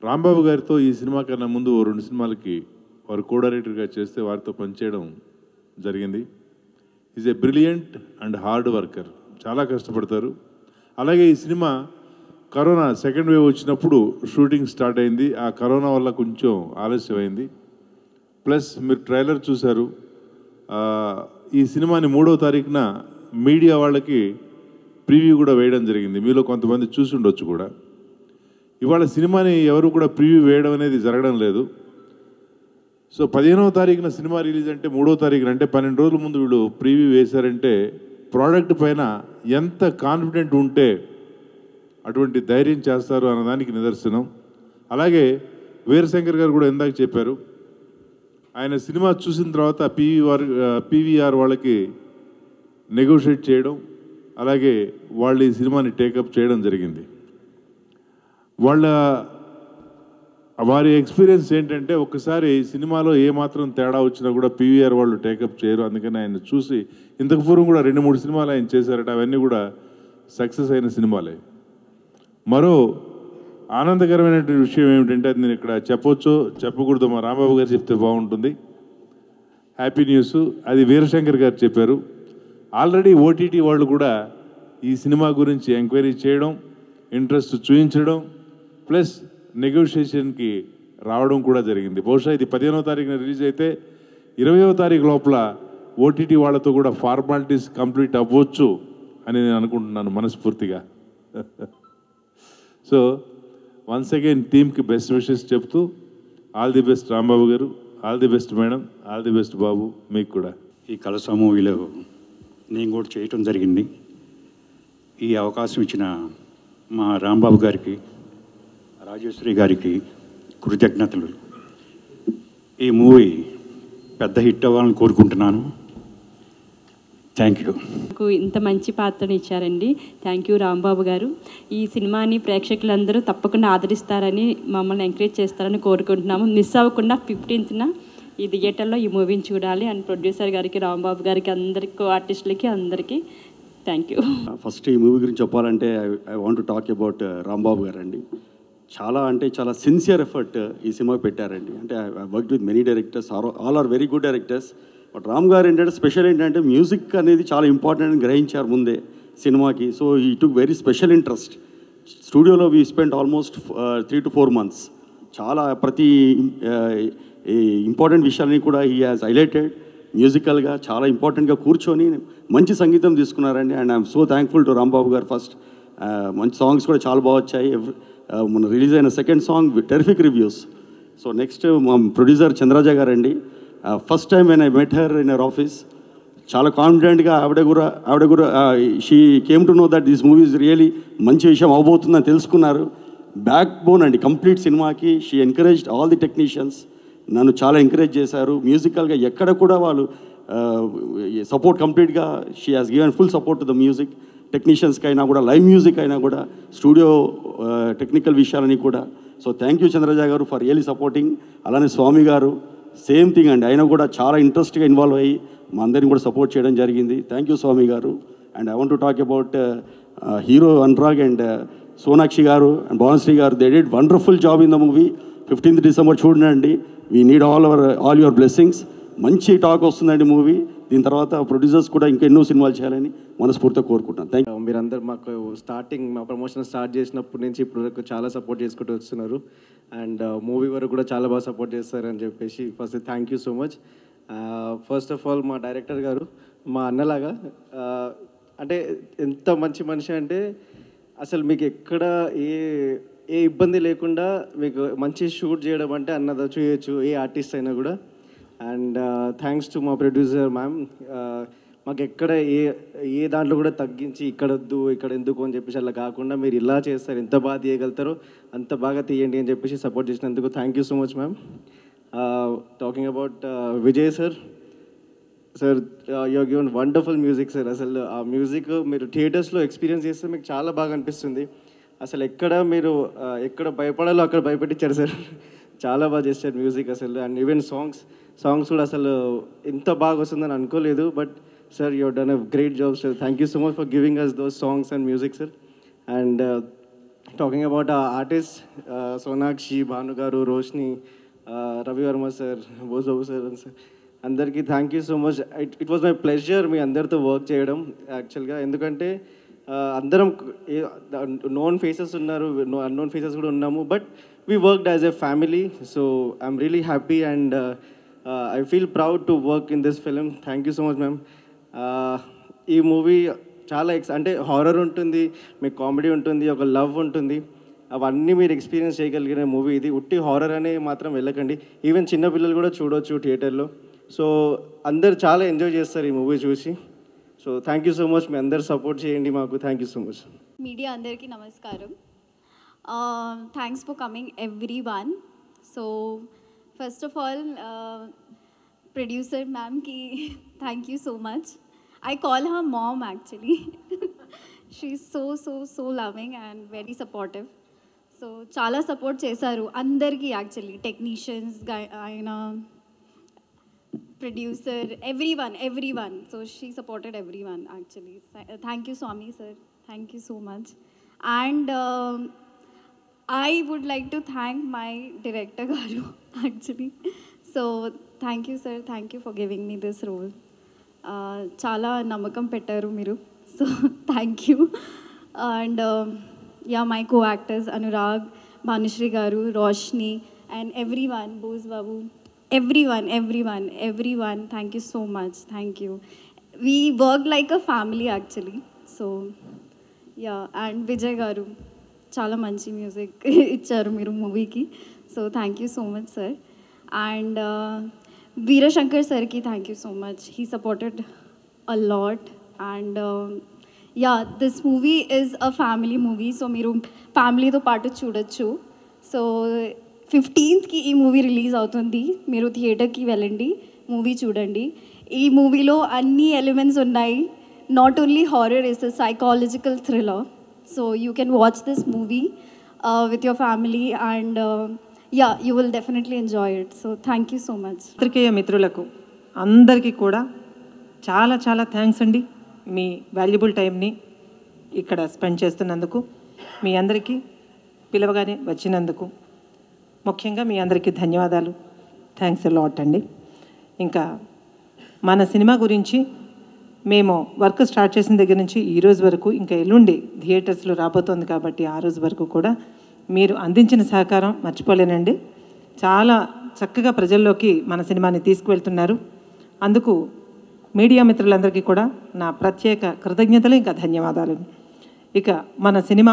రాంబాబు గారితో ఈ సినిమా కన్నా ముందు ఓ రెండు సినిమాలకి వారు కో డైరెక్టర్గా చేస్తే వారితో పనిచేయడం జరిగింది is a brilliant and hard worker చాలా కష్టపడతారు అలాగే ఈ సినిమా కరోనా సెకండ్ వేవ్ వచ్చినప్పుడు షూటింగ్ స్టార్ట్ అయింది ఆ కరోనా వల్ల కొంచెం ఆలస్యమైంది ప్లస్ మీరు ట్రైలర్ చూశారు ఆ, ఈ సినిమాని మూడో తారీఖున మీడియా వాళ్ళకి ప్రివ్యూ కూడా వేయడం జరిగింది మీలో కొంతమంది చూసి ఉండొచ్చు కూడా ఇవాళ సినిమాని ఎవరు కూడా ప్రివ్యూ వేయడం అనేది జరగడం లేదు సో పదిహేనవ తారీఖున సినిమా రిలీజ్ అంటే మూడో తారీఖున అంటే పన్నెండు రోజుల ముందు వీళ్ళు ప్రివ్యూ వేశారంటే ప్రోడక్ట్ పైన ఎంత కాన్ఫిడెంట్ ఉంటే అటువంటి ధైర్యం చేస్తారు అన్నదానికి నిదర్శనం అలాగే వీరశంకర్ గారు కూడా ఇందాక చెప్పారు ఆయన సినిమా చూసిన తర్వాత పీవీఆర్ పీవీఆర్ వాళ్ళకి నెగోషియేట్ చేయడం అలాగే వాళ్ళు ఈ సినిమాని టేకప్ చేయడం జరిగింది వాళ్ళ వారి ఎక్స్పీరియన్స్ ఏంటంటే ఒకసారి సినిమాలో ఏమాత్రం తేడా వచ్చినా కూడా పీవీఆర్ వాళ్ళు టేకప్ చేయరు అందుకని ఆయన చూసి ఇంతకు పూర్వం కూడా రెండు మూడు సినిమాలు ఆయన చేశారట అవన్నీ కూడా సక్సెస్ అయిన సినిమాలే మరో ఆనందకరమైనటువంటి విషయం ఏమిటంటే అది నేను ఇక్కడ చెప్పొచ్చు చెప్పకూడదు మా రాంబాబు గారు చెప్తే బాగుంటుంది హ్యాపీ న్యూస్ అది వీరశంకర్ గారు చెప్పారు ఆల్రెడీ ఓటీటీ వాళ్ళు కూడా ఈ సినిమా గురించి ఎంక్వైరీ చేయడం ఇంట్రెస్ట్ చూపించడం ప్లస్ నెగోషియేషన్కి రావడం కూడా జరిగింది బహుశా ఇది పదిహేనవ తారీఖున రిలీజ్ అయితే ఇరవయవ తారీఖు లోపల ఓటీటీ వాళ్ళతో కూడా ఫార్మాలిటీస్ కంప్లీట్ అవ్వచ్చు అని నేను అనుకుంటున్నాను మనస్ఫూర్తిగా సో వన్స్ అగైన్ టీమ్కి బెస్ట్ విషెస్ చెప్తూ ఆల్ ది బెస్ట్ రాంబాబు గారు all the best madam all the best బాబు మీకు కూడా ఈ కలస మూవీలో నేను కూడా చేయటం జరిగింది ఈ అవకాశం ఇచ్చిన మా రాంబాబు గారికి రాజేశ్వరి గారికి కృతజ్ఞతలు ఈ మూవీ పెద్ద హిట్ అవ్వాలని కోరుకుంటున్నాను థ్యాంక్ యూ నాకు ఇంత మంచి పాత్రను ఇచ్చారండి థ్యాంక్ యూ రాంబాబు గారు ఈ సినిమాని ప్రేక్షకులందరూ తప్పకుండా ఆదరిస్తారని మమ్మల్ని ఎంకరేజ్ చేస్తారని కోరుకుంటున్నాము మిస్ అవ్వకుండా ఫిఫ్టీన్త్న ఈ థియేటర్లో ఈ మూవీని చూడాలి అండ్ ప్రొడ్యూసర్ గారికి రాంబాబు గారికి అందరికి ఆర్టిస్టులకి అందరికీ థ్యాంక్ యూ ఫస్ట్ ఈ మూవీ గురించి చెప్పాలంటే I want talk about Rambabu గారు అండి చాలా అంటే చాలా సిన్సియర్ ఎఫర్ట్ ఈ సినిమాకి పెట్టారండి అంటే I work with many directors all are very good directors but Ram గారు ఏంటంటే స్పెషల్ ఏంటంటే మ్యూజిక్ అనేది చాలా ఇంపార్టెంట్ అని గ్రహించారు ముందే సినిమాకి సో ఈ టుక్ వెరీ స్పెషల్ ఇంట్రెస్ట్ స్టూడియోలో we spend almost three to four months చాలా ప్రతి ఇంపార్టెంట్ విషయాన్ని కూడా ఈ హాజ్ హైలైటెడ్ మ్యూజికల్గా చాలా ఇంపార్టెంట్గా కూర్చొని మంచి సంగీతం తీసుకున్నారండి and I'm so thankful to Rambabu గారు ఫస్ట్ మంచి సాంగ్స్ కూడా చాలా బాగా వచ్చాయి Every- uh, మొన్న రిలీజ్ అయిన second song terrific reviews so next మా ప్రొడ్యూసర్ చంద్రజ గారండి ఫస్ట్ టైం నేను I met her in our office చాలా కాన్ఫిడెంట్గా ఆవిడ కూడా ఆవిడ కూడా she came to know that this movies really మంచి విషయం అవబోతుందని తెలుసుకున్నారు బ్యాక్ బోన్ అండి కంప్లీట్ సినిమాకి she encouraged all the technicians నన్ను చాలా ఎంకరేజ్ చేశారు మ్యూజికల్గా ఎక్కడ కూడా వాళ్ళు సపోర్ట్ కంప్లీట్గా she has given full support to the music టెక్నీషియన్స్కి అయినా కూడా లైవ్ మ్యూజిక్ అయినా కూడా స్టూడియో టెక్నికల్ విషయాలని కూడా సో థ్యాంక్ యూ చంద్రజ గారు ఫర్ రియలీ సపోర్టింగ్ అలానే స్వామి గారు సేమ్ థింగ్ అండి ఆయన కూడా చాలా ఇంట్రెస్ట్గా ఇన్వాల్వ్ అయ్యి మా అందరిని కూడా సపోర్ట్ చేయడం జరిగింది థ్యాంక్ యూ స్వామి గారు and I want to talk about hero Anurag and Sonakshi గారు అండ్ భావనశ్రీ గారు they did wonderful job in the movie fifteenth December చూడండి we need all our all your blessings మంచి టాక్ వస్తుందండి మూవీ దీని తర్వాత ప్రొడ్యూసర్స్ కూడా ఇంకా ఎన్నో సినిమాలు చేయాలని మనస్ఫూర్తిగా కోరుకుంటున్నాను థ్యాంక్ మీరందరూ మాకు స్టార్టింగ్ మా ప్రమోషన్ స్టార్ట్ చేసినప్పటి నుంచి ఇప్పుడు వరకు చాలా సపోర్ట్ చేసుకుంటూ వస్తున్నారు అండ్ మూవీ వరకు కూడా చాలా బాగా సపోర్ట్ చేస్తారని చెప్పేసి first thank you so much first of all మా డైరెక్టర్ గారు మా అన్నలాగా uh, అంటే ఎంత మంచి మనిషి అంటే అసలు మీకు ఎక్కడ ఏ ఏ ఇబ్బంది లేకుండా మీకు మంచి షూట్ చేయడం అంటే అన్నది చేయొచ్చు ఏ ఆర్టిస్ట్ అయినా కూడా అండ్ థ్యాంక్స్ టు మా ప్రొడ్యూసర్ మ్యామ్ మాకు ఎక్కడ ఏ ఏ దాంట్లో కూడా తగ్గించి ఇక్కడ వద్దు ఇక్కడ ఎందుకు అని చెప్పేసి అలా కాకుండా మీరు ఇలా చేస్తారు ఎంత బాగా తీయగలుగుతారో అంత బాగా తీయండి అని చెప్పేసి సపోర్ట్ చేసినందుకు thank you so much ma'am talking about Vijay sir sir you given wonderful music sir అసలు ఆ మ్యూజిక్ మీరు థియేటర్స్లో ఎక్స్పీరియన్స్ చేస్తే మీకు చాలా బాగా అనిపిస్తుంది అసలు ఎక్కడ మీరు ఆ, ఎక్కడ భయపడాలో అక్కడ భయపెట్టించారు సార్ చాలా బాగా చేశారు మ్యూజిక్ అసలు అండ్ ఈవెన్ సాంగ్స్ సాంగ్స్ కూడా అసలు ఇంత బాగా వస్తుందని అనుకోలేదు but sir you done a great job sir thank you so much for giving us those songs and music sir and talking about artist Sonakshi Bhanu గారు Roshni Ravi Varma sir Bosababu sir sir అందరికీ thank you so much it it was my pleasure మీ అందరితో work చేయడం యాక్చువల్గా ఎందుకంటే uh, అందరం known faces ఉన్నారు unknown faces కూడా ఉన్నాము but we worked as a family so I'm really happy and I feel proud to work in this film thank you so much ma'am ఈ మూవీ చాలా ఎక్స్ అంటే హారర్ ఉంటుంది మీకు కామెడీ ఉంటుంది ఒక లవ్ ఉంటుంది అవన్నీ మీరు ఎక్స్పీరియన్స్ చేయగలిగిన మూవీ ఇది ఉట్టి హారర్ అనే మాత్రం వెళ్ళకండి ఈవెన్ చిన్నపిల్లలు కూడా చూడొచ్చు థియేటర్లో సో అందరు చాలా ఎంజాయ్ చేస్తారు ఈ మూవీ చూసి so thank you so much మీ అందరు సపోర్ట్ చేయండి మాకు thank you so much media అందరికీ నమస్కారం thanks for coming everyone so first of all producer మ్యామ్కి thank you so much I call her mom actually she so so so loving and very supportive so చాలా support చేశారు అందరికీ actually technicians ఆయన producer, everyone, everyone. So she supported everyone actually. Th- Thank you, Swami sir. Thank you so much. And um, I would like to thank my director Garu actually. So thank you, sir. Thank you for giving me this role. Uh, చాలా నమ్మకం పెట్టారు మీరు so thank you and yeah my co actors Anurag Bhanushri గారు Roshni and everyone Bose Babu everyone everyone everyone thank you so much thank you we work like a family actually so yeah and Vijay గారు చాలా మంచి music ఇచ్చారు మీరు మూవీకి so thank you so much sir and Veerashankar సార్కి thank you so much he supported a lot and yeah this movie is a family movie so మీరు ఫ్యామిలీతో పాటు చూడొచ్చు సో ఫిఫ్టీన్త్కి ఈ మూవీ రిలీజ్ అవుతుంది మీరు థియేటర్కి వెళ్ళండి మూవీ చూడండి ఈ మూవీలో అన్ని ఎలిమెంట్స్ ఉన్నాయి not only horror is a psychological thriller so you can watch this movie with your family and yeah you will definitely enjoy it so thank you so much పత్రికేయ మిత్రులకు అందరికీ కూడా చాలా చాలా థ్యాంక్స్ అండి మీ వాల్యుబుల్ టైంని ఇక్కడ స్పెండ్ చేస్తున్నందుకు మీ అందరికీ పిలవగానే వచ్చినందుకు ముఖ్యంగా మీ అందరికీ ధన్యవాదాలు థ్యాంక్స్ లాట్ అండి ఇంకా మన సినిమా గురించి మేము వర్క్ స్టార్ట్ చేసిన దగ్గర నుంచి ఈ రోజు వరకు ఇంకా ఎల్లుండి థియేటర్స్లో రాబోతోంది కాబట్టి ఆ రోజు వరకు కూడా మీరు అందించిన సహకారం మర్చిపోలేనండి చాలా చక్కగా ప్రజల్లోకి మన సినిమాని తీసుకువెళ్తున్నారు అందుకు మీడియా మిత్రులందరికీ కూడా నా ప్రత్యేక కృతజ్ఞతలు ఇంకా ధన్యవాదాలు ఇక మన సినిమా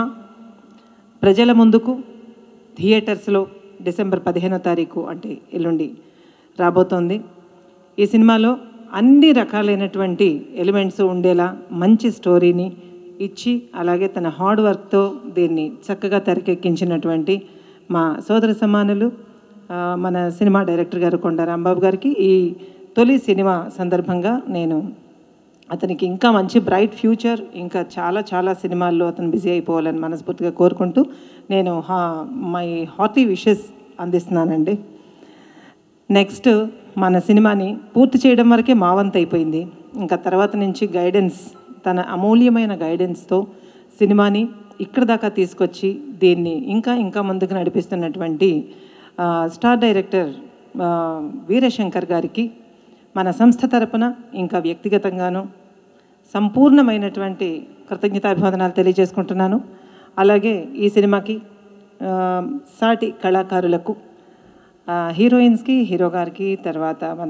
ప్రజల ముందుకు థియేటర్స్లో డిసెంబర్ పదిహేనో తారీఖు అంటే ఎల్లుండి రాబోతోంది ఈ సినిమాలో అన్ని రకాలైనటువంటి ఎలిమెంట్స్ ఉండేలా మంచి స్టోరీని ఇచ్చి అలాగే తన హార్డ్ వర్క్తో దీన్ని చక్కగా తెరకెక్కించినటువంటి మా సోదర సమానులు ఆ, మన సినిమా డైరెక్టర్ గారు కొండ రాంబాబు గారికి ఈ తొలి సినిమా సందర్భంగా నేను అతనికి ఇంకా మంచి బ్రైట్ ఫ్యూచర్ ఇంకా చాలా చాలా సినిమాల్లో అతను బిజీ అయిపోవాలని మనస్ఫూర్తిగా కోరుకుంటూ నేను హా మై హార్టీ విషెస్ అందిస్తున్నానండి నెక్స్ట్ మన సినిమాని పూర్తి చేయడం వరకే మా వంతు అయిపోయింది ఇంకా తర్వాత నుంచి గైడెన్స్ తన అమూల్యమైన గైడెన్స్తో సినిమాని ఇక్కడ దాకా తీసుకొచ్చి దీన్ని ఇంకా ఇంకా ముందుకు నడిపిస్తున్నటువంటి ఆ, స్టార్ డైరెక్టర్ ఆ, వీరశంకర్ గారికి మన సంస్థ తరపున ఇంకా వ్యక్తిగతంగాను సంపూర్ణమైనటువంటి కృతజ్ఞతాభివందనాలు తెలియజేసుకుంటున్నాను అలాగే ఈ సినిమాకి ఆ, సాటి కళాకారులకు ఆ, హీరోయిన్స్కి హీరో గారికి తర్వాత మన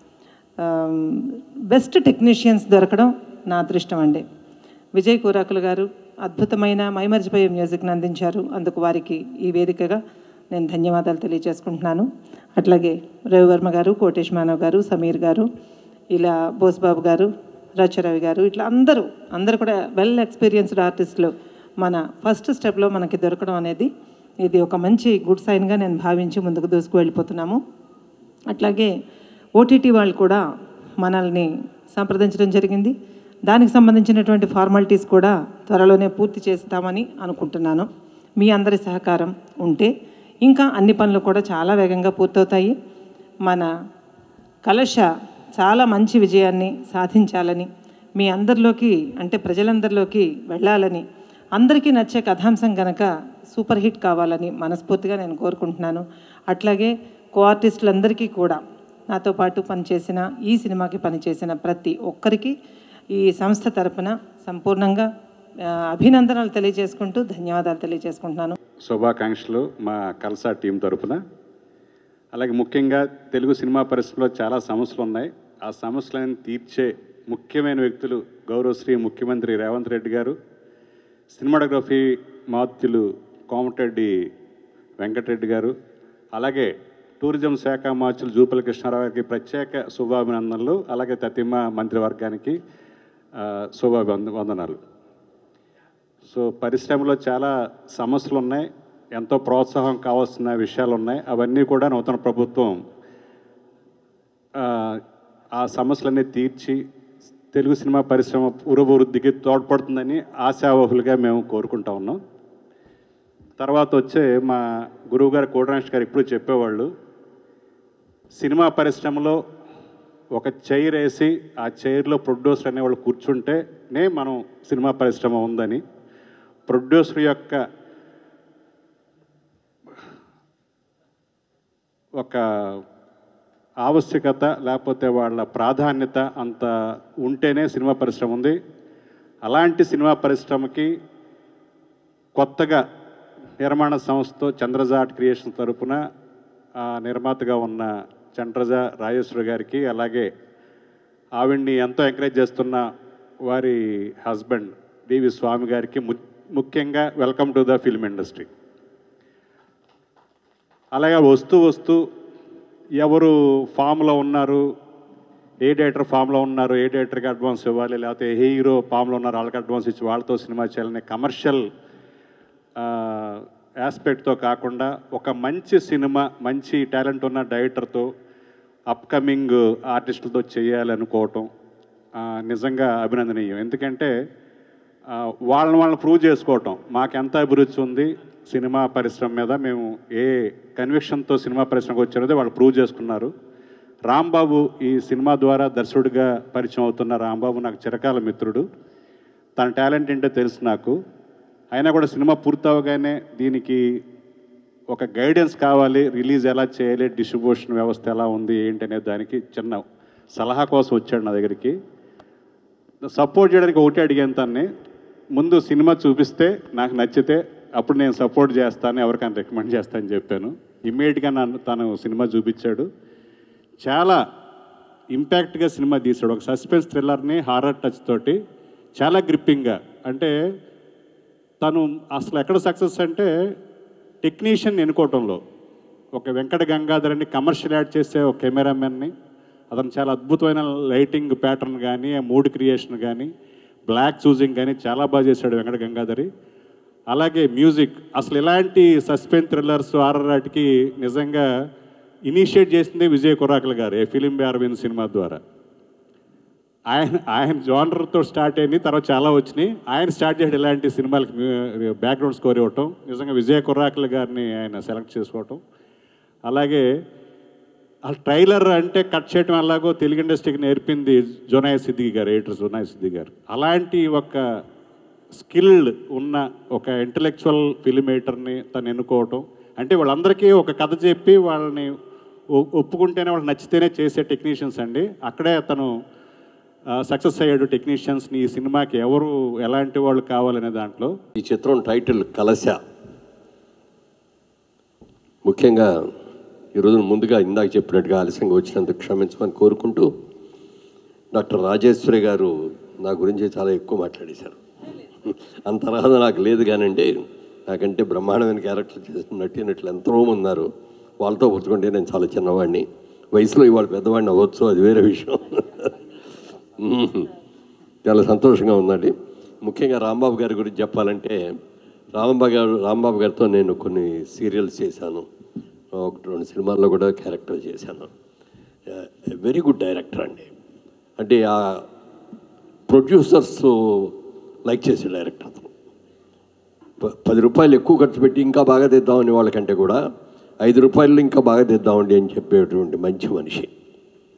బెస్ట్ టెక్నీషియన్స్ దొరకడం నా అదృష్టం అండి విజయ్ కూరాకులు గారు అద్భుతమైన మైమర్చిపోయే మ్యూజిక్ని అందించారు అందుకు వారికి ఈ వేదికగా నేను ధన్యవాదాలు తెలియజేసుకుంటున్నాను అట్లాగే రవివర్మ గారు కోటేష్ మానవ్ గారు సమీర్ గారు ఇలా బోస్బాబు గారు రచరవి గారు ఇట్లా అందరూ అందరూ కూడా వెల్ ఎక్స్పీరియన్స్డ్ ఆర్టిస్టులు మన ఫస్ట్ స్టెప్లో మనకి దొరకడం అనేది ఇది ఒక మంచి గుడ్ సైన్గా నేను భావించి ముందుకు దూసుకు వెళ్ళిపోతున్నాము అట్లాగే ఓటీటీ వాళ్ళు కూడా మనల్ని సంప్రదించడం జరిగింది దానికి సంబంధించినటువంటి ఫార్మాలిటీస్ కూడా త్వరలోనే పూర్తి చేస్తామని అనుకుంటున్నాను మీ అందరి సహకారం ఉంటే ఇంకా అన్ని పనులు కూడా చాలా వేగంగా పూర్తవుతాయి మన కలశ చాలా మంచి విజయాన్ని సాధించాలని మీ అందరిలోకి అంటే ప్రజలందరిలోకి వెళ్ళాలని అందరికీ నచ్చే కథాంశం కనుక సూపర్ హిట్ కావాలని మనస్ఫూర్తిగా నేను కోరుకుంటున్నాను అట్లాగే కో ఆర్టిస్టులందరికీ కూడా నాతో పాటు పనిచేసిన ఈ సినిమాకి పనిచేసిన ప్రతి ఒక్కరికి ఈ సంస్థ తరపున సంపూర్ణంగా ఆ, అభినందనలు తెలియజేసుకుంటూ ధన్యవాదాలు తెలియజేసుకుంటున్నాను శుభాకాంక్షలు మా కల్సా టీం తరపున అలాగే ముఖ్యంగా తెలుగు సినిమా పరిశ్రమలో చాలా సమస్యలు ఉన్నాయి ఆ సమస్యలను తీర్చే ముఖ్యమైన వ్యక్తులు గౌరవశ్రీ ముఖ్యమంత్రి రేవంత్ రెడ్డి గారు సినిమాటోగ్రఫీ మాత్యులు కోమటిరెడ్డి వెంకటరెడ్డి గారు అలాగే టూరిజం శాఖ మార్చులు జూపల్లి కృష్ణారావు గారికి ప్రత్యేక శుభాభినందనలు అలాగే తతిమ మంత్రివర్గానికి ఆ, శుభాభివంద వందనాలు సో పరిశ్రమలో చాలా సమస్యలు ఉన్నాయి ఎంతో ప్రోత్సాహం కావాల్సిన విషయాలు ఉన్నాయి అవన్నీ కూడా నూతన ప్రభుత్వం ఆ, ఆ సమస్యలన్నీ తీర్చి తెలుగు సినిమా పరిశ్రమ పురోభివృద్ధికి తోడ్పడుతుందని ఆశావహులుగా మేము కోరుకుంటా ఉన్నాం తర్వాత వచ్చే మా గురువు గారు కోటరాష్ గారు ఇప్పుడు చెప్పేవాళ్ళు సినిమా పరిశ్రమలో ఒక చైర్ వేసి ఆ చైర్లో ప్రొడ్యూసర్ అనేవాళ్ళు కూర్చుంటేనే మనం సినిమా పరిశ్రమ ఉందని ప్రొడ్యూసర్ యొక్క ఒక ఆవశ్యకత లేకపోతే వాళ్ళ ప్రాధాన్యత అంత ఉంటేనే సినిమా పరిశ్రమ ఉంది అలాంటి సినిమా పరిశ్రమకి కొత్తగా నిర్మాణ సంస్థతో చంద్రజాట్ క్రియేషన్ తరపున ఆ నిర్మాతగా ఉన్న చంద్రజ రాజేశ్వరి గారికి అలాగే ఆవిడ్ని ఎంతో ఎంకరేజ్ చేస్తున్న వారి హస్బెండ్ డివి స్వామి గారికి ము- ముఖ్యంగా welcome to the film industry అలాగే వస్తూ వస్తూ ఎవరు ఫామ్లో ఉన్నారు ఏ డైరెక్టర్ ఫామ్లో ఉన్నారు ఏ డైరెక్టర్కి అడ్వాన్స్ ఇవ్వాలి లేకపోతే ఏ హీరో ఫామ్లో ఉన్నారు వాళ్ళకి అడ్వాన్స్ ఇచ్చి వాళ్ళతో సినిమా చేయాలనే కమర్షియల్ ఆస్పెక్ట్తో కాకుండా ఒక మంచి సినిమా మంచి టాలెంట్ ఉన్న డైరెక్టర్తో అప్కమింగ్ ఆర్టిస్టులతో చేయాలనుకోవటం ఆ, నిజంగా అభినందనీయం ఎందుకంటే ఆ, వాళ్ళని వాళ్ళని ప్రూవ్ చేసుకోవటం మాకు ఎంత అభిరుచి ఉంది సినిమా పరిశ్రమ మీద మేము ఏ కన్విక్షన్తో సినిమా పరిశ్రమకు వచ్చారో వాళ్ళు ప్రూవ్ చేసుకున్నారు రాంబాబు ఈ సినిమా ద్వారా దర్శకుడిగా పరిచయం అవుతున్న రాంబాబు నాకు చిరకాల మిత్రుడు తన టాలెంట్ ఏంటో తెలుసు నాకు అయినా కూడా సినిమా పూర్తవగానే దీనికి ఒక గైడెన్స్ కావాలి రిలీజ్ ఎలా చేయాలి డిస్ట్రిబ్యూషన్ వ్యవస్థ ఎలా ఉంది ఏంటి అనే దానికి చిన్న సలహా కోసం వచ్చాడు నా దగ్గరికి సపోర్ట్ చేయడానికి ఒకటే అడిగాను తన్ని ముందు సినిమా చూపిస్తే నాకు నచ్చితే అప్పుడు నేను సపోర్ట్ చేస్తాను ఎవరికైనా రికమెండ్ చేస్తానని చెప్పాను ఇమ్మీడియట్గా నన్ను తను సినిమా చూపించాడు చాలా ఇంపాక్ట్గా సినిమా తీశాడు ఒక సస్పెన్స్ థ్రిల్లర్ని హారర్ టచ్ తోటి చాలా గ్రిప్పింగ్గా అంటే తను అసలు ఎక్కడ సక్సెస్ అంటే టెక్నీషియన్ ఎన్నుకోవటంలో ఒక వెంకట గంగాధర్ అని కమర్షియల్ యాడ్ చేసే ఒక కెమెరామెన్ని అతను చాలా అద్భుతమైన లైటింగ్ ప్యాటర్న్ కానీ ఆ మూడ్ క్రియేషన్ కానీ బ్లాక్ చూజింగ్ కానీ చాలా బాగా చేశాడు వెంకట గంగాధరి అలాగే మ్యూజిక్ అసలు ఇలాంటి సస్పెన్స్ థ్రిల్లర్స్ ఆర్ఆర్ వాటికి నిజంగా ఇనిషియేట్ చేసింది విజయ్ కొరాకల్ గారు ఏ ఫిలిం బే అరవింద్ సినిమా ద్వారా ఆయన ఆయన జానర్తో స్టార్ట్ అయింది తర్వాత చాలా వచ్చినాయి ఆయన స్టార్ట్ చేయడం ఇలాంటి సినిమాలకి బ్యాక్గ్రౌండ్ స్కోర్ ఇవ్వటం నిజంగా విజయ కుర్రాకల్ గారిని ఆయన సెలెక్ట్ చేసుకోవటం అలాగే ఆ ట్రైలర్ అంటే కట్ చేయడం ఎలాగో తెలుగు ఇండస్ట్రీకి నేర్పింది జోనాయ్ సిద్దికి గారు ఎడిటర్ జోనాయ్ సిద్దికి గారు అలాంటి ఒక స్కిల్డ్ ఉన్న ఒక ఇంటలెక్చువల్ ఫిల్మ్ ఎడిటర్ని తను ఎన్నుకోవటం అంటే వాళ్ళందరికీ ఒక కథ చెప్పి వాళ్ళని ఒ- ఒప్పుకుంటేనే వాళ్ళకి నచ్చితేనే చేసే టెక్నీషియన్స్ అండి అక్కడే తను సక్సెస్ అయ్యాడు టెక్నీషియన్స్ని ఈ సినిమాకి ఎవరు ఎలాంటి వాళ్ళు కావాలనే దాంట్లో ఈ చిత్రం టైటిల్ కలశ ముఖ్యంగా ఈరోజు ముందుగా ఇందాక చెప్పినట్టుగా ఆలస్యంగా వచ్చినందుకు క్షమించమని కోరుకుంటూ డాక్టర్ రాజేశ్వరి గారు నా గురించి చాలా ఎక్కువ మాట్లాడేశారు అంత అర్హత నాకు లేదు కానండి నాకంటే బ్రహ్మాండమైన క్యారెక్టర్ చేసిన నటినట్లు ఎంతో ఉన్నారు వాళ్ళతో పుచ్చుకుంటే నేను చాలా చిన్నవాడిని వయసులో ఇవాళ పెద్దవాడిని అవ్వచ్చు అది వేరే విషయం చాలా సంతోషంగా ఉందండి ముఖ్యంగా రాంబాబు గారి గురించి చెప్పాలంటే రాంబాబు గారు రాంబాబు గారితో నేను కొన్ని సీరియల్స్ చేశాను ఒక రెండు సినిమాల్లో కూడా క్యారెక్టర్ చేశాను వెరీ గుడ్ డైరెక్టర్ అండి అంటే ఆ ప్రొడ్యూసర్స్ లైక్ చేసే డైరెక్టర్ అతను ప- పది రూపాయలు ఎక్కువ ఖర్చు పెట్టి ఇంకా బాగా తెద్దామని వాళ్ళకంటే కూడా ఐదు రూపాయలు ఇంకా బాగా తెద్దామండి అని చెప్పేటువంటి మంచి మనిషి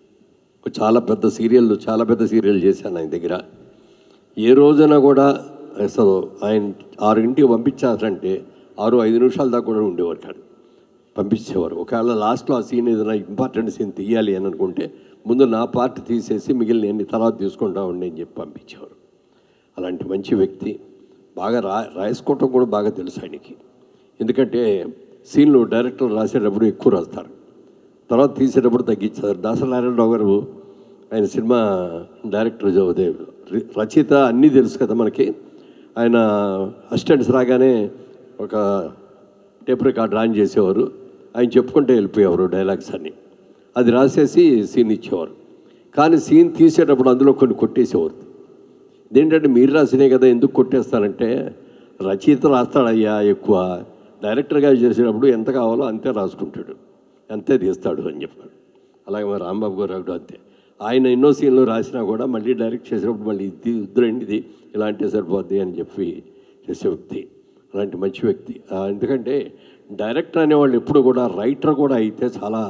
చాలా పెద్ద సీరియల్ చాలా పెద్ద సీరియల్ చేశాను ఆయన దగ్గర ఏ రోజైనా కూడా అసలు ఆయన ఆరింటికి పంపించారంటే ఆరు ఐదు నిమిషాల దాకా కూడా ఉండేవారు కాదు పంపించేవారు ఒకవేళ లాస్ట్లో ఆ సీన్ ఏదైనా ఇంపార్టెంట్ సీన్ తీయాలి అని అనుకుంటే ముందు నా పార్ట్ తీసేసి మిగిలిన ఎన్ని తర్వాత తీసుకుంటా ఉండి అని చెప్పి పంపించేవారు అలాంటి మంచి వ్యక్తి బాగా రా రాసుకోవటం కూడా బాగా తెలుసు ఆయనకి ఎందుకంటే సీన్లు డైరెక్టర్ రాసేటప్పుడు ఎక్కువ రాస్తారు తర్వాత తీసేటప్పుడు తగ్గించారు దాసనారాయణరావు గారు ఆయన సినిమా డైరెక్టర్ అదే రి- రచయిత అన్నీ తెలుసు కదా మనకి ఆయన అసిస్టెంట్స్ రాగానే ఒక టేప్ రికార్డ్ ఆన్ చేసేవారు ఆయన చెప్పుకుంటే వెళ్ళిపోయేవారు డైలాగ్స్ అన్నీ అది రాసేసి సీన్ ఇచ్చేవారు కానీ సీన్ తీసేటప్పుడు అందులో కొన్ని కొట్టేసేవారు ఇదేంటంటే మీరు రాసినే కదా ఎందుకు కొట్టేస్తారంటే రచయిత రాస్తాడయ్యా ఎక్కువ డైరెక్టర్గా చేసేటప్పుడు ఎంత కావాలో అంతే రాసుకుంటాడు అంతే తీస్తాడు అని చెప్పాడు అలాగే మా రాంబాబు గారు కూడా అంతే ఆయన ఎన్నో సీన్లు రాసినా కూడా మళ్ళీ డైరెక్ట్ చేసేటప్పుడు మళ్ళీ ఇది ఇద్దరండి ఇది ఇలాంటి సరిపోద్ది అని చెప్పి చేసే వ్యక్తి అలాంటి మంచి వ్యక్తి ఆ, ఎందుకంటే డైరెక్టర్ అనేవాళ్ళు ఎప్పుడు కూడా రైటర్ కూడా అయితే చాలా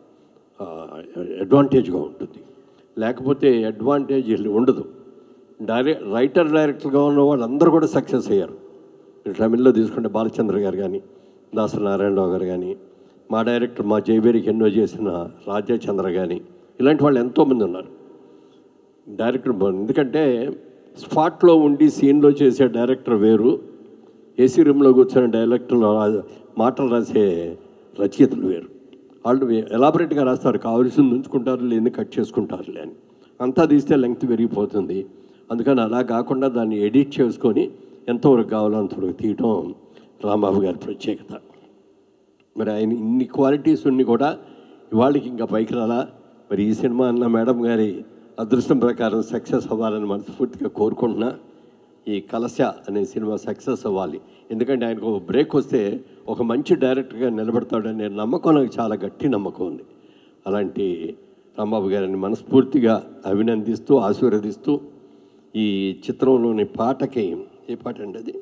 అడ్వాంటేజ్గా ఉంటుంది లేకపోతే అడ్వాంటేజ్ ఉండదు డైరెక్ట్ రైటర్ డైరెక్టర్గా ఉన్న వాళ్ళందరూ కూడా సక్సెస్ అయ్యారు మీరు తమిళ్లో తీసుకుంటే బాలచంద్ర గారు కానీ దాసరి నారాయణరావు గారు కానీ మా డైరెక్టర్ మా జైబేరికి ఎన్నో చేసిన రాజాచంద్ర కానీ ఇలాంటి వాళ్ళు ఎంతోమంది ఉన్నారు డైరెక్టర్ బా- ఎందుకంటే స్పాట్లో ఉండి సీన్లో చేసే డైరెక్టర్ వేరు ఏసీ రూమ్లో కూర్చొని డైరెక్టర్లో రా- మాటలు రాసే రచయితలు వేరు వాళ్ళు ఎలాబరేట్గా రాస్తారు కావాల్సింది ఉంచుకుంటారు లేని కట్ చేసుకుంటారు అని అంతా తీస్తే లెంగ్త్ పెరిగిపోతుంది అందుకని అలా కాకుండా దాన్ని ఎడిట్ చేసుకొని ఎంతవరకు కావాలో అంతవరకు తీయటం రాంబాబు గారి ప్రత్యేకత మరి ఆయన ఇన్ని క్వాలిటీస్ ఉన్ని కూడా ఇవాళకి ఇంకా పైకి రాలా మరి ఈ సినిమా అన్న మేడం గారి అదృష్టం ప్రకారం సక్సెస్ అవ్వాలని మనస్ఫూర్తిగా కోరుకుంటున్నా ఈ కలశ అనే సినిమా సక్సెస్ అవ్వాలి ఎందుకంటే ఆయనకు ఒక బ్రేక్ వస్తే ఒక మంచి డైరెక్టర్గా నిలబడతాడనే నమ్మకం నాకు చాలా గట్టి నమ్మకం ఉంది అలాంటి రాంబాబు గారిని మనస్ఫూర్తిగా అభినందిస్తూ ఆశీర్వదిస్తూ ఈ చిత్రంలోని పాటకి ఏ పాట అండి అది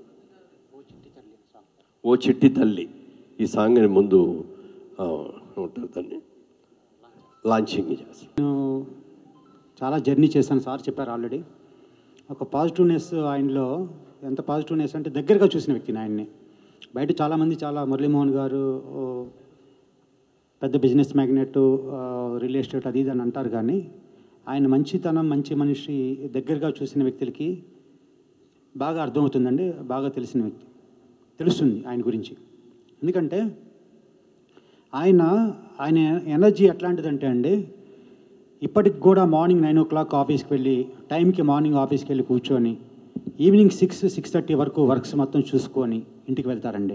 ఓ చిట్టి తల్లి ఈ సాంగ్ని ముందు ఆ, ఉంటుంది దాన్ని లాంచింగ్ చేస్తాం నేను చాలా జర్నీ చేశాను సార్ చెప్పారు ఆల్రెడీ ఒక పాజిటివ్నెస్ ఆయనలో ఎంత పాజిటివ్నెస్ అంటే దగ్గరగా చూసిన వ్యక్తిని ఆయన్ని బయట చాలామంది చాలా మురళీమోహన్ గారు ఓ, పెద్ద బిజినెస్ మ్యాగ్నెట్ రియల్ ఎస్టేట్ అది ఇది అని అంటారు కానీ ఆయన మంచితనం మంచి మనిషి దగ్గరగా చూసిన వ్యక్తులకి బాగా అర్థమవుతుందండి బాగా తెలిసిన వ్యక్తి తెలుస్తుంది ఆయన గురించి ఎందుకంటే ఆయన ఆయన ఎనర్జీ ఎట్లాంటిదంటే అండి ఇప్పటికి కూడా మార్నింగ్ నైన్ ఓ క్లాక్ ఆఫీస్కి వెళ్ళి టైంకి మార్నింగ్ ఆఫీస్కి వెళ్ళి కూర్చొని ఈవినింగ్ సిక్స్ సిక్స్ థర్టీ వరకు వర్క్స్ మొత్తం చూసుకొని ఇంటికి వెళ్తారండి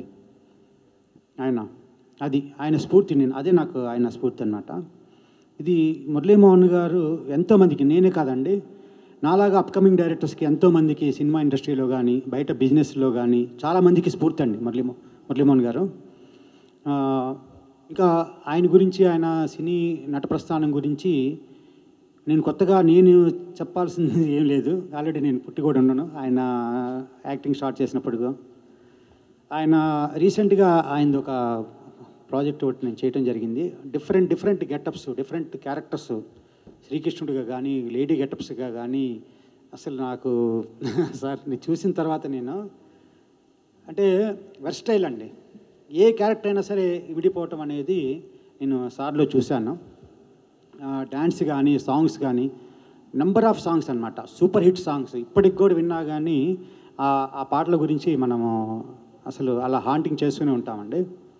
ఆయన అది ఆయన స్ఫూర్తి నేను అదే నాకు ఆయన స్ఫూర్తి అనమాట ఇది మురళీమోహన్ గారు ఎంతోమందికి నేనే కాదండి నాలాగా అప్కమింగ్ డైరెక్టర్స్కి ఎంతోమందికి సినిమా ఇండస్ట్రీలో కానీ బయట బిజినెస్లో కానీ చాలామందికి స్ఫూర్తి అండి మురళీమో మురళీమోహన్ గారు ఆ, ఇంకా ఆయన గురించి ఆయన సినీ నట ప్రస్థానం గురించి నేను కొత్తగా నేను చెప్పాల్సింది ఏం లేదు ఆల్రెడీ నేను పుట్టి కూడా ఉన్నాను ఆయన యాక్టింగ్ స్టార్ట్ చేసినప్పుడు ఆయన రీసెంట్గా ఆయనది ఒక ప్రాజెక్ట్ ఒకటి నేను చేయడం జరిగింది different different getups different characters శ్రీకృష్ణుడిగా కానీ లేడీ గెటప్స్గా కానీ అసలు నాకు సార్ నేను చూసిన తర్వాత నేను అంటే వెర్స్టైల్ అండి ఏ క్యారెక్టర్ అయినా సరే విడిపోవటం అనేది నేను సార్లో చూశాను డ్యాన్స్ కానీ సాంగ్స్ కానీ నెంబర్ ఆఫ్ సాంగ్స్ అన్నమాట సూపర్ హిట్ సాంగ్స్ ఇప్పటికి కూడా విన్నా కానీ ఆ ఆ పాటల గురించి మనము అసలు అలా హాంటింగ్ చేస్తూనే ఉంటామండి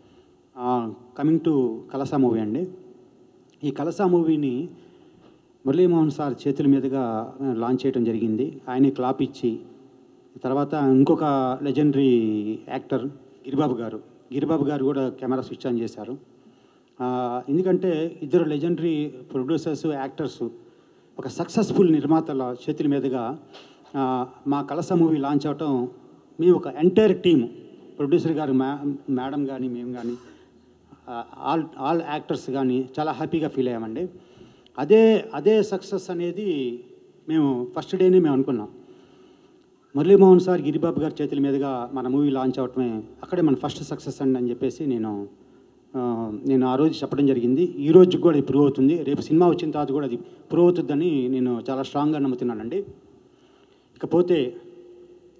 కమింగ్ టు కలసా మూవీ అండి ఈ కలసా మూవీని మురళీమోహన్ సార్ చేతుల మీదుగా లాంచ్ చేయడం జరిగింది ఆయనే క్లాప్ ఇచ్చి తర్వాత ఇంకొక లెజెండరీ యాక్టర్ గిరిబాబు గారు గిరిబాబు గారు కూడా కెమెరా స్విచ్ ఆన్ చేశారు ఆ, ఎందుకంటే ఇద్దరు లెజెండరీ ప్రొడ్యూసర్స్ యాక్టర్స్ ఒక సక్సెస్ఫుల్ నిర్మాతల చేతుల మీదుగా ఆ, మా కలస మూవీ లాంచ్ అవటం మేము ఒక ఎంటైర్ టీమ్ ప్రొడ్యూసర్ గారు మ్యా మేడం కానీ మేము కానీ ఆల్ ఆల్ యాక్టర్స్ కానీ చాలా హ్యాపీగా ఫీల్ అయ్యామండి అదే అదే సక్సెస్ అనేది మేము ఫస్ట్ డేనే మేము అనుకున్నాం మురళీమోహన్ సార్ గిరిబాబు గారి చేతుల మీదుగా మన మూవీ లాంచ్ అవటమే అక్కడే మన ఫస్ట్ సక్సెస్ అండి అని చెప్పేసి నేను ఆ, నేను ఆ రోజు చెప్పడం జరిగింది ఈ రోజు కూడా అది ప్రూవ్ అవుతుంది రేపు సినిమా వచ్చిన తర్వాత కూడా అది ప్రూవ్ అవుతుందని నేను చాలా స్ట్రాంగ్గా నమ్ముతున్నానండి ఇకపోతే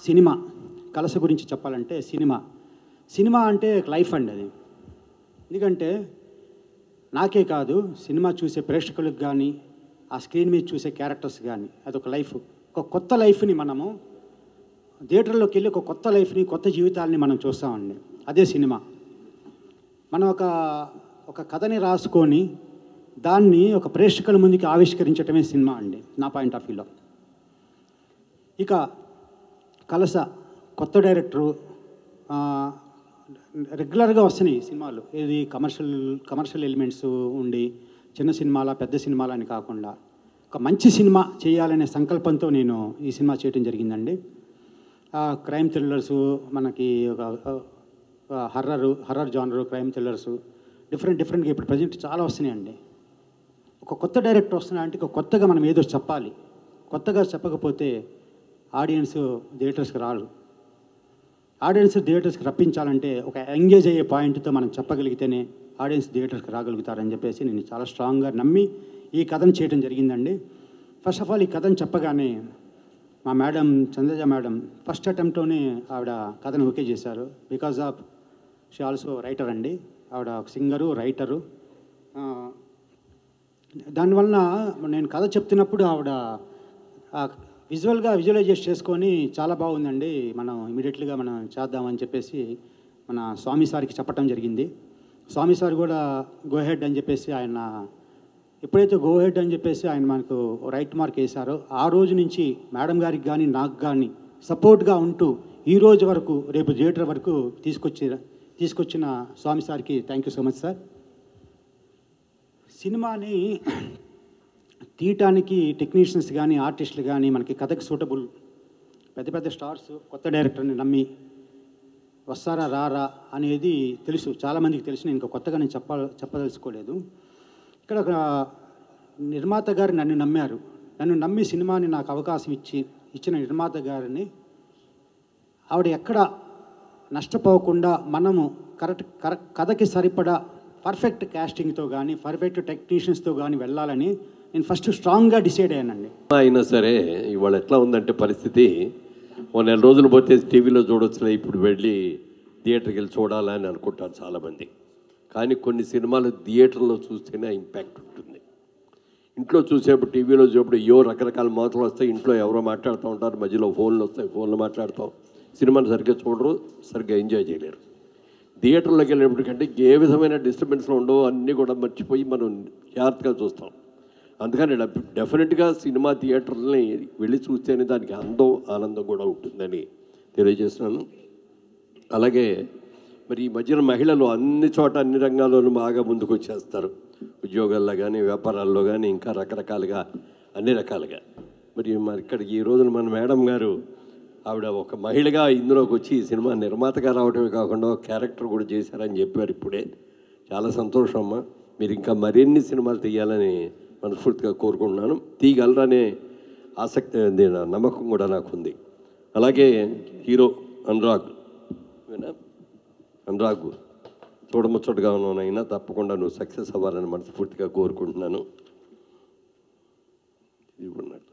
సినిమా కలస గురించి చెప్పాలంటే సినిమా సినిమా అంటే లైఫ్ అండి అది ఎందుకంటే నాకే కాదు సినిమా చూసే ప్రేక్షకులకు కానీ ఆ స్క్రీన్ మీద చూసే క్యారెక్టర్స్ కానీ అదొక లైఫ్ ఒక కొత్త లైఫ్ని మనము థియేటర్లోకి వెళ్ళి ఒక కొత్త లైఫ్ని కొత్త జీవితాలని మనం చూస్తామండి అదే సినిమా మనం ఒక ఒక కథని రాసుకొని దాన్ని ఒక ప్రేక్షకుల ముందుకి ఆవిష్కరించటమే సినిమా అండి నా పాయింట్ ఆఫ్ వ్యూలో ఇక కలస కొత్త డైరెక్టరు ఆ, రెగ్యులర్గా వస్తున్నాయి సినిమాలు ఇది కమర్షియల్ కమర్షియల్ ఎలిమెంట్స్ ఉండి చిన్న సినిమాల పెద్ద సినిమాల అని కాకుండా ఒక మంచి సినిమా చేయాలనే సంకల్పంతో నేను ఈ సినిమా చేయడం జరిగిందండి క్రైమ్ థ్రిల్లర్స్ మనకి ఒక horror horror genre crime thrillers different డిఫరెంట్గా ఇప్పుడు ప్రజెంట్ చాలా వస్తున్నాయండి ఒక కొత్త డైరెక్టర్ వస్తున్నా అంటే ఒక కొత్తగా మనం ఏదో చెప్పాలి కొత్తగా చెప్పకపోతే ఆడియన్స్ థియేటర్స్కి రారు ఆడియన్స్ థియేటర్స్కి రప్పించాలంటే ఒక ఎంగేజ్ అయ్యే పాయింట్తో మనం చెప్పగలిగితేనే ఆడియన్స్ థియేటర్స్కి రాగలుగుతారని చెప్పేసి నేను చాలా స్ట్రాంగ్గా నమ్మి ఈ కథను చేయడం జరిగిందండి ఫస్ట్ ఆఫ్ ఆల్ ఈ కథను చెప్పగానే మా మేడం చంద్రజ మేడం ఫస్ట్ అటెంప్ట్లోనే ఆవిడ కథను ఓకే చేశారు because of she also writer అండి ఆవిడ ఒక సింగరు రైటరు దానివలన నేను కథ చెప్తున్నప్పుడు ఆవిడ విజువల్గా విజువలైజేస్ చేసుకొని చాలా బాగుందండి మనం ఇమీడియట్లీగా మనం చేద్దామని చెప్పేసి మన స్వామి సార్కి చెప్పడం జరిగింది స్వామి సార్ కూడా గో హెడ్ అని చెప్పేసి ఆయన ఎప్పుడైతే గో హెడ్ అని చెప్పేసి ఆయన మనకు రైట్ మార్క్ వేశారో ఆ రోజు నుంచి మేడం గారికి కానీ నాకు కానీ సపోర్ట్గా ఉంటూ ఈ రోజు వరకు రేపు థియేటర్ వరకు తీసుకొచ్చి తీసుకొచ్చిన స్వామి సార్కి thank you so much sir సినిమాని తీయటానికి టెక్నీషియన్స్ కానీ ఆర్టిస్టులు కానీ మనకి కథకి సూటబుల్ పెద్ద పెద్ద స్టార్స్ కొత్త డైరెక్టర్ని నమ్మి వస్తారా రారా అనేది తెలుసు చాలామందికి తెలుసు నేను ఇంకా కొత్తగా నేను చెప్ప చెప్పదలుచుకోలేదు ఇక్కడ ఒక నిర్మాత గారు నన్ను నమ్మారు నన్ను నమ్మి సినిమాని నాకు అవకాశం ఇచ్చి ఇచ్చిన నిర్మాత గారిని ఆవిడ ఎక్కడ నష్టపోకుండా మనము కరెక్ట్ కరెక్ట్ కథకి సరిపడా పర్ఫెక్ట్ క్యాస్టింగ్తో కానీ పర్ఫెక్ట్ టెక్నీషియన్స్తో కానీ వెళ్ళాలని నేను ఫస్ట్ స్ట్రాంగ్గా డిసైడ్ అయ్యానండి అయినా సరే ఇవాళ ఎట్లా ఉందంటే పరిస్థితి ఓ నెల రోజులు పోతే టీవీలో చూడొచ్చులే ఇప్పుడు వెళ్ళి థియేటర్కి వెళ్ళి చూడాలని అనుకుంటారు చాలామంది కానీ కొన్ని సినిమాలు థియేటర్లో చూస్తేనే ఇంపాక్ట్ ఉంటుంది ఇంట్లో చూసేప్పుడు టీవీలో చూసేప్పుడు ఏవో రకరకాల మాటలు వస్తాయి ఇంట్లో ఎవరో మాట్లాడుతూ ఉంటారు మధ్యలో ఫోన్లు వస్తాయి ఫోన్లో మాట్లాడతాం సినిమాని సరిగ్గా చూడరు సరిగ్గా ఎంజాయ్ చేయలేరు థియేటర్లోకి వెళ్ళేప్పటికంటే ఏ విధమైన డిస్టర్బెన్స్లు ఉండవు అన్నీ కూడా మర్చిపోయి మనం జాగ్రత్తగా చూస్తాం అందుకని డెఫ్- డెఫినెట్గా సినిమా థియేటర్ని వెళ్ళి చూస్తేనే దానికి అందం ఆనందం కూడా ఉంటుందని తెలియజేస్తున్నాను అలాగే మరి ఈ మధ్యన మహిళలు అన్ని చోట అన్ని రంగాల్లోనూ బాగా ముందుకు వచ్చేస్తారు ఉద్యోగాల్లో కానీ వ్యాపారాల్లో కానీ ఇంకా రకరకాలుగా అన్ని రకాలుగా మరి మరి ఇక్కడికి ఈ రోజున మన మేడం గారు ఆవిడ ఒక మహిళగా ఇందులోకి వచ్చి ఈ సినిమా నిర్మాతగా రావడమే కాకుండా ఒక క్యారెక్టర్ కూడా చేశారని చెప్పారు ఇప్పుడే చాలా సంతోషం అమ్మా మీరు ఇంకా మరిన్ని సినిమాలు తీయాలని మనస్ఫూర్తిగా కోరుకుంటున్నాను తీయగలరనే ఆసక్తి ఉంది, నా నమ్మకం కూడా నాకు ఉంది అలాగే హీరో అనురాగ్ వినా? అనురాగ్ చూడముచ్చటగా ఉన్నానైనా తప్పకుండా నువ్వు సక్సెస్ అవ్వాలని మనస్ఫూర్తిగా కోరుకుంటున్నాను ఇది కూడా ఉన్నట్టు.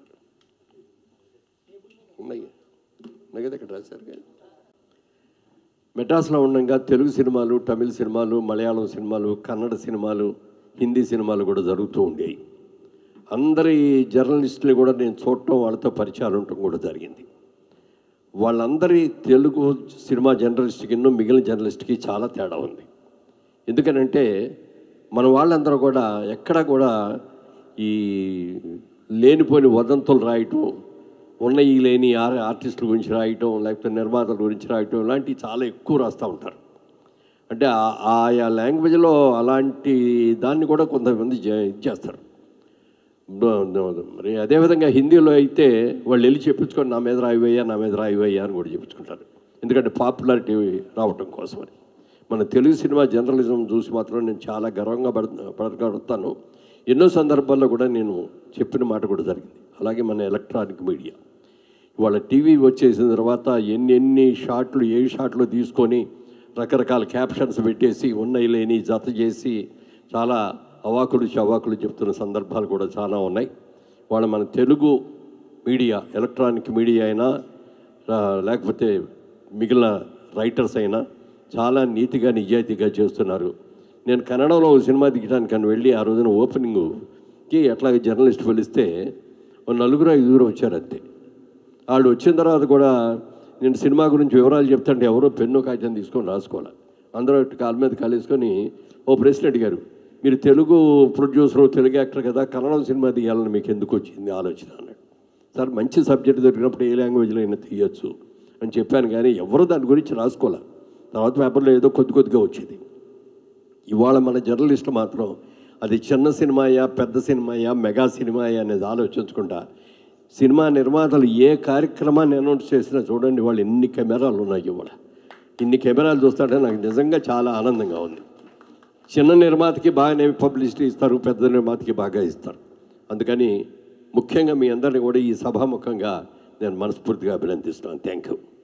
ఉన్నాయి ఉన్నాయి కదా ఇక్కడ రాశారు కదా మెడ్రాస్లో ఉండగా తెలుగు సినిమాలు తమిళ సినిమాలు మలయాళం సినిమాలు కన్నడ సినిమాలు హిందీ సినిమాలు కూడా జరుగుతూ ఉండేవి అందరి జర్నలిస్టులు కూడా నేను చూడటం వాళ్ళతో పరిచయాలు ఉండటం కూడా జరిగింది వాళ్ళందరి తెలుగు సినిమా జర్నలిస్ట్కి మిగిలిన జర్నలిస్ట్కి చాలా తేడా ఉంది ఎందుకనంటే మన వాళ్ళందరూ కూడా ఎక్కడ కూడా ఈ లేనిపోని వదంతులు రాయటం ఉన్న ఈ లేని ఆర్ ఆర్టిస్టుల గురించి రాయటం లేకపోతే నిర్మాతల గురించి రాయటం ఇలాంటివి చాలా ఎక్కువ రాస్తూ ఉంటారు అంటే ఆ- ఆయా లాంగ్వేజ్లో అలాంటి దాన్ని కూడా కొంతమంది చే- ఇది చేస్తారు బ- మరి అదేవిధంగా హిందీలో అయితే వాళ్ళు వెళ్ళి చెప్పించుకొని నా మీద రాయివయ్యా నా మీద రాయివయ్యా అని కూడా చెప్పించుకుంటారు ఎందుకంటే పాపులారిటీ రావటం కోసమని మన తెలుగు సినిమా జర్నలిజం చూసి మాత్రం నేను చాలా గర్వంగా పడ పడగలుగుతాను ఎన్నో సందర్భాల్లో కూడా నేను చెప్పిన మాట కూడా జరిగింది అలాగే మన ఎలక్ట్రానిక్ మీడియా ఇవాళ టీవీ వచ్చేసిన తర్వాత ఎన్ని ఎన్ని షాట్లు ఏ షాట్లు తీసుకొని రకరకాల క్యాప్షన్స్ పెట్టేసి ఉన్నాయి లేని జత చేసి చాలా అవాకులు చవాకులు చెప్తున్న సందర్భాలు కూడా చాలా ఉన్నాయి వాళ్ళ మన తెలుగు మీడియా ఎలక్ట్రానిక్ మీడియా అయినా రా- లేకపోతే మిగిలిన రైటర్స్ అయినా చాలా నీతిగా నిజాయితీగా చేస్తున్నారు నేను కన్నడలో ఒక సినిమా దిగడానికి అని వెళ్ళి ఆ రోజున ఓపెనింగ్కి ఎట్లాగ జర్నలిస్ట్ పిలిస్తే ఓ నలుగురు ఐదుగురు వచ్చారు అంతే వాళ్ళు వచ్చిన తర్వాత కూడా నేను సినిమా గురించి వివరాలు చెప్తాంటే ఎవరో పెన్ను కాగితం తీసుకొని రాసుకోవాలి అందరూ ఇటు కాలు మీద కాలేసుకొని ఓ ప్రశ్న అడిగారు మీరు తెలుగు ప్రొడ్యూసర్ తెలుగు యాక్టర్ కదా కన్నడం సినిమా తీయాలని మీకు ఎందుకు వచ్చింది ఆలోచన అన్నాడు సార్ మంచి సబ్జెక్ట్ దొరికినప్పుడు ఏ లాంగ్వేజ్లో అయినా తీయచ్చు అని చెప్పాను కానీ ఎవరు దాని గురించి రాసుకోలే తర్వాత పేపర్లో ఏదో కొద్ది కొద్దిగా వచ్చేది ఇవాళ మన జర్నలిస్టులు మాత్రం అది చిన్న సినిమాయా పెద్ద సినిమాయా మెగా సినిమాయా అనేది ఆలోచించకుండా సినిమా నిర్మాతలు ఏ కార్యక్రమాన్ని అనౌన్స్ చేసినా చూడండి వాళ్ళు ఎన్ని కెమెరాలు ఉన్నాయి ఇవాళ ఇన్ని కెమెరాలు చూస్తాడే నాకు నిజంగా చాలా ఆనందంగా ఉంది చిన్న నిర్మాతకి బాగానే పబ్లిసిటీ ఇస్తారు పెద్ద నిర్మాతకి బాగా ఇస్తారు అందుకని ముఖ్యంగా మీ అందరిని కూడా ఈ సభాముఖంగా నేను మనస్ఫూర్తిగా అభినందిస్తున్నాను థ్యాంక్ యూ